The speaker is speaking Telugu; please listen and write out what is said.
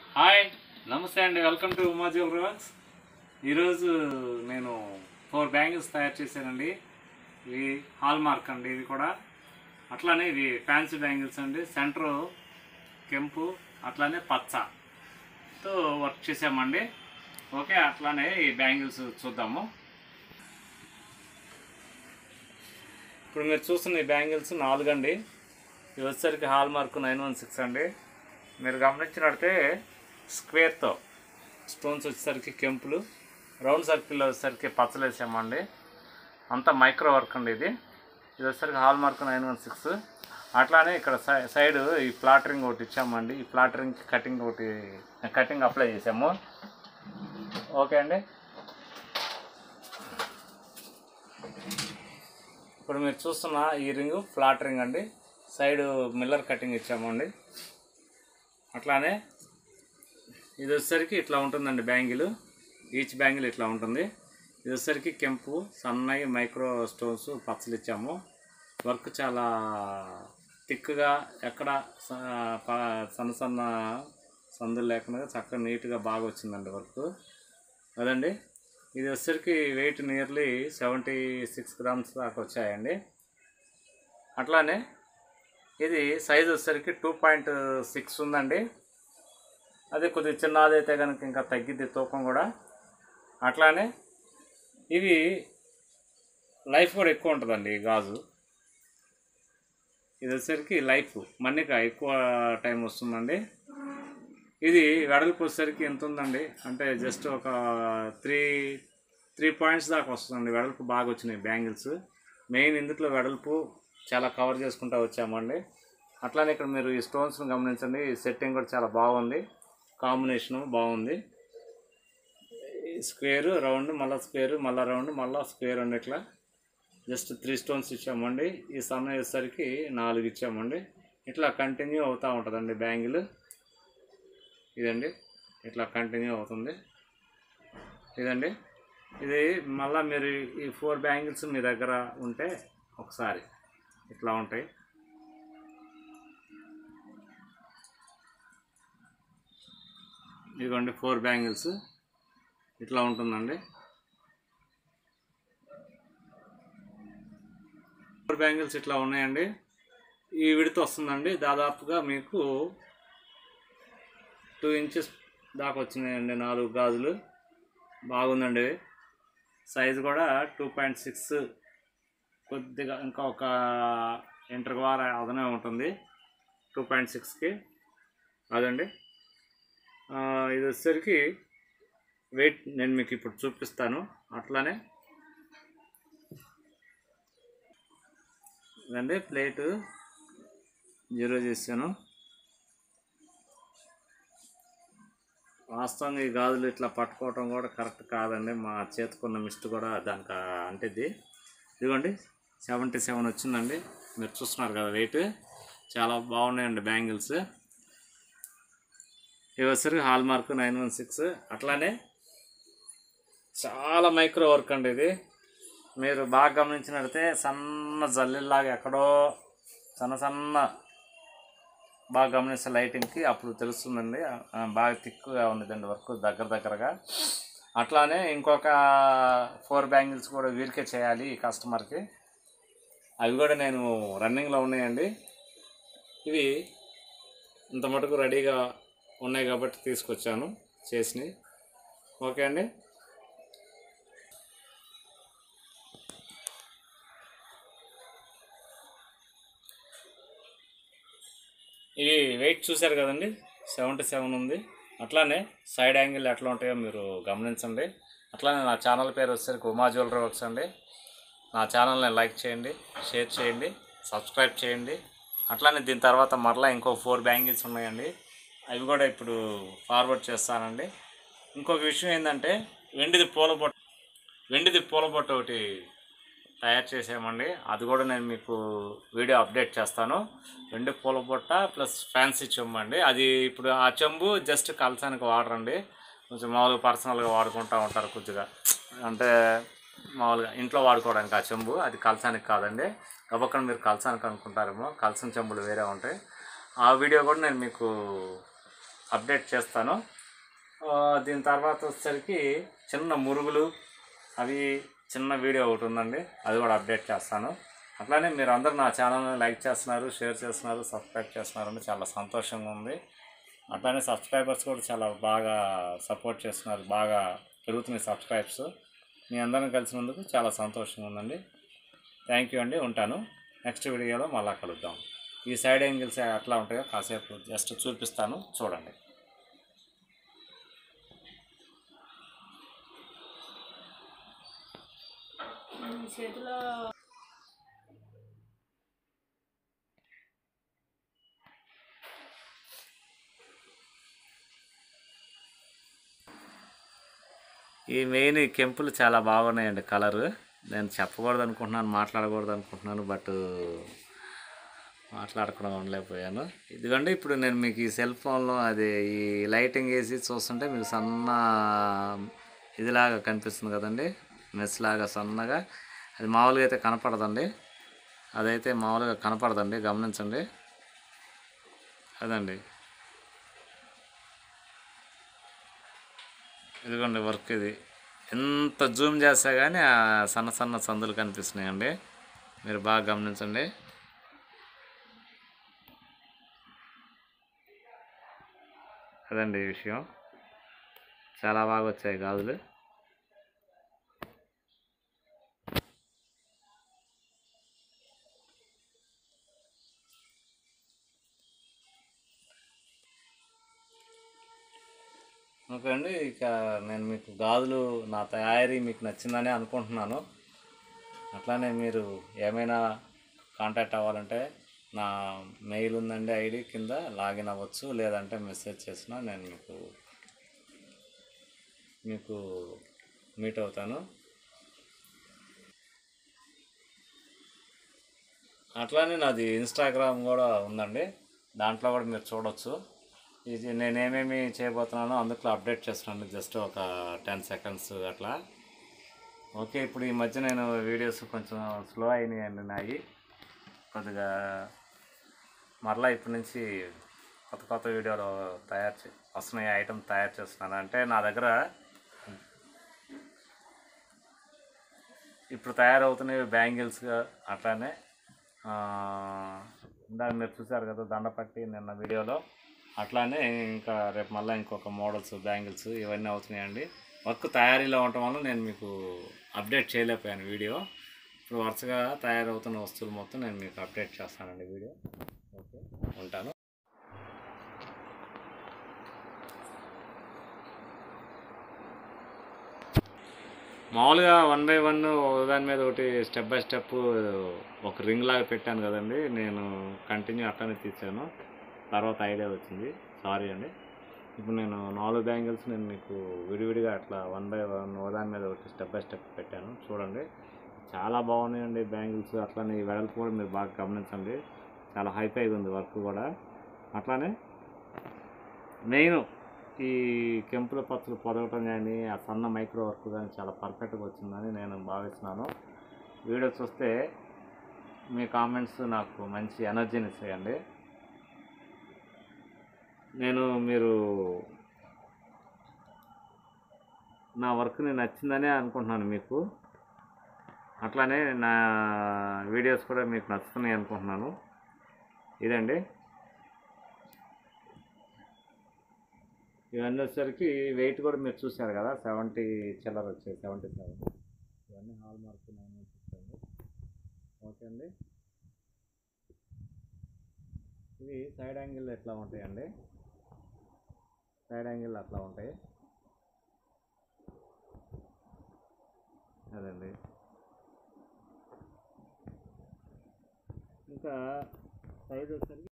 హాయ్ నమస్తే అండి welcome to Uma jewellery works ఈరోజు నేను ఫోర్ బ్యాంగిల్స్ తయారు చేశానండి ఇవి హాల్ మార్క్ అండి ఇవి కూడా అట్లానే ఇవి ఫ్యాన్సీ బ్యాంగిల్స్ అండి సెంటర్ కెంపు అట్లానే పచ్చతో వర్క్ చేసామండి ఓకే అట్లానే ఈ బ్యాంగిల్స్ చూద్దాము ఇప్పుడు మీరు చూస్తున్న ఈ బ్యాంగిల్స్ నాలుగు అండి ఇవి వచ్చేసరికి hallmark nine one six అండి మీరు గమనించినట్టే స్క్వేర్తో స్టోన్స్ వచ్చేసరికి కెంపులు రౌండ్ సర్కిల్ వచ్చేసరికి పచ్చలు వేసామండి అంతా మైక్రో వర్క్ అండి ఇది ఇది వచ్చేసరికి hallmark nine one six అట్లానే ఇక్కడ సై సైడ్ ఈ ప్లాటరింగ్ ఒకటి ఇచ్చామండి ఈ ప్లాటరింగ్కి కటింగ్ ఒకటి కటింగ్ అప్లై చేసాము ఓకే అండి ఇప్పుడు మీరు చూస్తున్న ఈ రింగ్ ఫ్లాట్ రింగ్ అండి సైడ్ మిల్లర్ కటింగ్ ఇచ్చామండి అట్లానే ఇది వచ్చేసరికి ఇట్లా ఉంటుందండి బ్యాంగిల్ ఈచ్ బ్యాంగిల్ ఇట్లా ఉంటుంది ఇది వచ్చేసరికి కెంపు సన్నయి మైక్రో స్టోన్స్ పచ్చలు ఇచ్చాము వర్క్ చాలా థిక్గా ఎక్కడ స- ప- సన్న సన్న సందులు లేకుండా చక్కగా నీట్గా బాగా వచ్చిందండి వర్క్ అదండి ఇది వచ్చేసరికి weight nearly seventy six grams దాకా వచ్చాయండి అట్లానే ఇది సైజ్ వచ్చేసరికి టూ పాయింట్ సిక్స్ ఉందండి అది కొద్దిగా చిన్నది అయితే కనుక ఇంకా తగ్గిద్ది తూకం కూడా అట్లానే ఇవి లైఫ్ కూడా ఎక్కువ ఉంటుందండి ఈ గాజు ఇది వచ్చేసరికి లైఫ్ మన్నిక ఎక్కువ టైం వస్తుందండి ఇది వెడల్పు వచ్చేసరికి ఎంత ఉందండి అంటే జస్ట్ ఒక త్రీ త్రీ పాయింట్స్ దాకా వస్తుందండి వెడల్పు బాగా వచ్చినాయి బ్యాంగిల్స్ మెయిన్ ఇందులో వెడల్పు చాలా కవర్ చేసుకుంటూ వచ్చామండి అట్లానే ఇక్కడ మీరు ఈ స్టోన్స్ని గమనించండి ఈ సెట్టింగ్ కూడా చాలా బాగుంది కాంబినేషను బాగుంది స్క్వేర్ రౌండ్ మళ్ళీ స్క్వేర్ మళ్ళీ రౌండ్ మళ్ళీ స్క్వేర్ అండి ఇట్లా జస్ట్ త్రీ స్టోన్స్ ఇచ్చామండి ఈ సన్న వేసరికి నాలుగు ఇచ్చామండి ఇట్లా కంటిన్యూ అవుతూ ఉంటుందండి బ్యాంగిల్ ఇదండి ఇట్లా కంటిన్యూ అవుతుంది ఇదండి ఇది మళ్ళీ మీరు ఈ ఫోర్ బ్యాంగిల్స్ మీ దగ్గర ఉంటే ఒకసారి ఇట్లా ఉంటాయి ఇదిగోండి ఫోర్ బ్యాంగిల్స్ ఇట్లా ఉంటుందండి ఫోర్ బ్యాంగిల్స్ ఇట్లా ఉన్నాయండి ఈ విడత వస్తుందండి దాదాపుగా మీకు టూ ఇంచెస్ దాకా వచ్చినాయండి నాలుగు గాజులు బాగుందండి సైజు కూడా టూ పాయింట్ సిక్స్ కొద్దిగా ఇంకా ఒక ఇంటర్ వార అదనే ఉంటుంది టూ పాయింట్ సిక్స్కి అదండి ఆ, ఇది వచ్చేసరికి వెయిట్ నేను మీకు ఇప్పుడు చూపిస్తాను అట్లానే ఇదండి ప్లేటు జీరో చేశాను వాస్తవంగా ఈ గాజులు ఇట్లా పట్టుకోవటం కూడా కరెక్ట్ కాదండి మా చేతికున్న మిస్ట్ కూడా దానికి అంటేది ఇదిగోండి సెవెంటీ సెవెన్ వచ్చిందండి మీరు చూస్తున్నారు కదా వెయిట్ చాలా బాగున్నాయండి బ్యాంగిల్స్ ఇవి వచ్చరికి hallmark nine one six అట్లానే చాలా మైక్రో వర్క్ అండి ఇది మీరు బాగా గమనించినట్లయితే సన్న జల్లిలాగా ఎక్కడో సన్న సన్న బాగా గమనిస్తే లైటింగ్కి అప్పుడు తెలుస్తుందండి ఆ, బాగా థిక్గా ఉన్నదండి వర్క్ దగ్గర దగ్గరగా అట్లానే ఇంకొక ఫోర్ బ్యాంగిల్స్ కూడా వీరికే చేయాలి ఈ కస్టమర్కి అవి కూడా నేను రన్నింగ్లో ఉన్నాయండి ఇవి ఇంత మటుకు రెడీగా ఉన్నాయి కాబట్టి తీసుకొచ్చాను చేసినవి ఓకే అండి ఇవి వెయిట్ చూశారు కదండి సెవెంటీ సెవెన్ ఉంది అట్లానే సైడ్ యాంగిల్ ఎట్లా ఉంటాయో మీరు గమనించండి అట్లానే నా ఛానల్ పేరు వచ్చేసరికి ఉమా జ్యువెలరీ వర్క్స్ అండి నా ఛానల్ని లైక్ చేయండి షేర్ చేయండి సబ్స్క్రైబ్ చేయండి అట్లానే దీని తర్వాత మరలా ఇంకో ఫోర్ బ్యాంగిల్స్ ఉన్నాయండి అవి కూడా ఇప్పుడు ఫార్వర్డ్ చేస్తానండి ఇంకొక విషయం ఏంటంటే వెండిది పూల బొట్ట వెండిది పూల బొట్ట ఒకటి తయారు చేసామండి అది కూడా నేను మీకు వీడియో అప్డేట్ చేస్తాను వెండి పూల బొట్ట ప్లస్ ఫ్యాన్సీ చెంబు అండి అది ఇప్పుడు ఆ చెంబు జస్ట్ కలసానికి వాడరండి కొంచెం మామూలుగా పర్సనల్గా వాడుకుంటూ ఉంటారు కొద్దిగా అంటే మామూలుగా ఇంట్లో వాడుకోవడానికి ఆ చెంబు అది కలసానికి కాదండి గబక్కన మీరు కలసానికి అనుకుంటారేమో కలసం చెంబులు వేరే ఉంటాయి ఆ వీడియో కూడా నేను మీకు అప్డేట్ చేస్తాను ఆ, దీని తర్వాత వచ్చేసరికి చిన్న మురుగులు అవి చిన్న వీడియో ఒకటి ఉందండి అది కూడా అప్డేట్ చేస్తాను అట్లానే మీరు అందరూ నా ఛానల్ని లైక్ చేస్తున్నారు షేర్ చేస్తున్నారు సబ్స్క్రైబ్ చేస్తున్నారని చాలా సంతోషంగా ఉంది అట్లానే సబ్స్క్రైబర్స్ కూడా చాలా బాగా సపోర్ట్ చేస్తున్నారు బాగా పెరుగుతున్నాయి సబ్స్క్రైబ్స్ మీ అందరిని కలిసినందుకు చాలా సంతోషంగా ఉందండి థ్యాంక్ యూ అండి ఉంటాను నెక్స్ట్ వీడియోలో మళ్ళా కలుద్దాం ఈ సైడ్ యాంగిల్స్ ఎట్లా ఉంటాయో కాసేపు జస్ట్ చూపిస్తాను చూడండి మీ చేతిలో ఈ మెయిన్ ఈ కెంపులు చాలా బాగున్నాయండి కలరు నేను చెప్పకూడదు అనుకుంటున్నాను మాట్లాడకూడదు అనుకుంటున్నాను బట్ మాట్లాడకుండా ఉండలేకపోయాను ఇదిగోండి ఇప్పుడు నేను మీకు ఈ సెల్ ఫోన్లో అది ఈ లైటింగ్ వేసి చూస్తుంటే మీకు సన్న ఇదిలాగా కనిపిస్తుంది కదండి మెస్ లాగా సన్నగా అది మామూలుగా అయితే కనపడదండి అదైతే మామూలుగా కనపడదండి గమనించండి అదండి ఇదిగోండి వర్క్ ఇది ఎంత జూమ్ చేస్తే కానీ ఆ సన్న సన్న సందులు కనిపిస్తున్నాయండి మీరు బాగా గమనించండి అదండి ఈ విషయం చాలా బాగా వచ్చాయి గాజులు ఓకే అండి ఇక నేను మీకు గాజులు నా తయారీ మీకు నచ్చిందని అనుకుంటున్నాను అట్లానే మీరు ఏమైనా కాంటాక్ట్ అవ్వాలంటే నా మెయిల్ ఉందండి ఐడి కింద లాగిన్ అవ్వచ్చు లేదంటే మెసేజ్ చేసినా నేను మీకు మీకు మీట్ అవుతాను అట్లానే నాది ఇన్స్టాగ్రామ్ కూడా ఉందండి దాంట్లో కూడా మీరు చూడొచ్చు ఇది నేనేమేమి చేయబోతున్నానో అందులో అప్డేట్ చేస్తున్నాను జస్ట్ ఒక టెన్ సెకండ్స్ అట్లా ఓకే ఇప్పుడు ఈ మధ్య నేను వీడియోస్ కొంచెం స్లో అయినాయండి నాయి కొద్దిగా మరలా ఇప్పటి నుంచి కొత్త కొత్త వీడియోలు తయారు చే వస్తున్నాయి ఐటమ్ తయారు చేస్తున్నాను అంటే నా దగ్గర ఇప్పుడు తయారవుతున్నాయి బ్యాంగిల్స్ అట్లానే ఆ, ఇందాక మీరు చూసారు కదా దండపట్టి నిన్న వీడియోలో అట్లానే ఇంకా రేపు మళ్ళీ ఇంకొక మోడల్స్ బ్యాంగిల్స్ ఇవన్నీ అవుతున్నాయండి వర్క్ తయారీలో ఉండటం వల్ల నేను మీకు అప్డేట్ చేయలేకపోయాను వీడియో ఇప్పుడు వరుసగా తయారవుతున్న వస్తువులు మొత్తం నేను మీకు అప్డేట్ చేస్తానండి వీడియో ఓకే ఉంటాను మామూలుగా వన్ బై వన్ దాని మీద ఒకటి స్టెప్ బై స్టెప్ ఒక రింగ్ లాగా పెట్టాను కదండి నేను కంటిన్యూ అట్లనే తీసాను తర్వాత ఐడియా వచ్చింది సారీ అండి ఇప్పుడు నేను నాలుగు బ్యాంగిల్స్ నేను మీకు విడివిడిగా అట్లా వన్ బై వన్ దాని మీద ఒకటి స్టెప్ బై స్టెప్ పెట్టాను చూడండి చాలా బాగున్నాయండి బ్యాంగిల్స్ అట్లానే ఈ వెడల్పు కూడా మీరు బాగా గమనించండి చాలా హైఫైగా ఉంది వర్క్ కూడా అట్లానే మెయిన్ ఈ కెంపుల పత్తులు పొదగటం కానీ ఆ సన్న మైక్రో వర్క్ కానీ చాలా పర్ఫెక్ట్గా వచ్చిందని నేను భావిస్తున్నాను వీడియో చూస్తే మీ కామెంట్స్ నాకు మంచి ఎనర్జీని ఇస్తాయండి నేను మీరు నా వర్క్ని నచ్చిందనే అనుకుంటున్నాను మీకు అట్లానే నా వీడియోస్ కూడా మీకు నచ్చుతున్నాయి అనుకుంటున్నాను ఇదండి ఇవన్నీ వచ్చేసరికి వెయిట్ కూడా మీరు చూశారు కదా సెవెంటీ చిల్లర వచ్చాయి సెవెంటీ సెవెన్ ఇవన్నీ హాల్ మార్క్ నైన్ అండి ఓకే అండి ఇవి సైడ్ యాంగిల్ ఎట్లా ఉంటాయండి సైడ్ యాంగిల్ అట్లా ఉంటాయి అదండి ఇంకా సైజ్ వచ్చేసరికి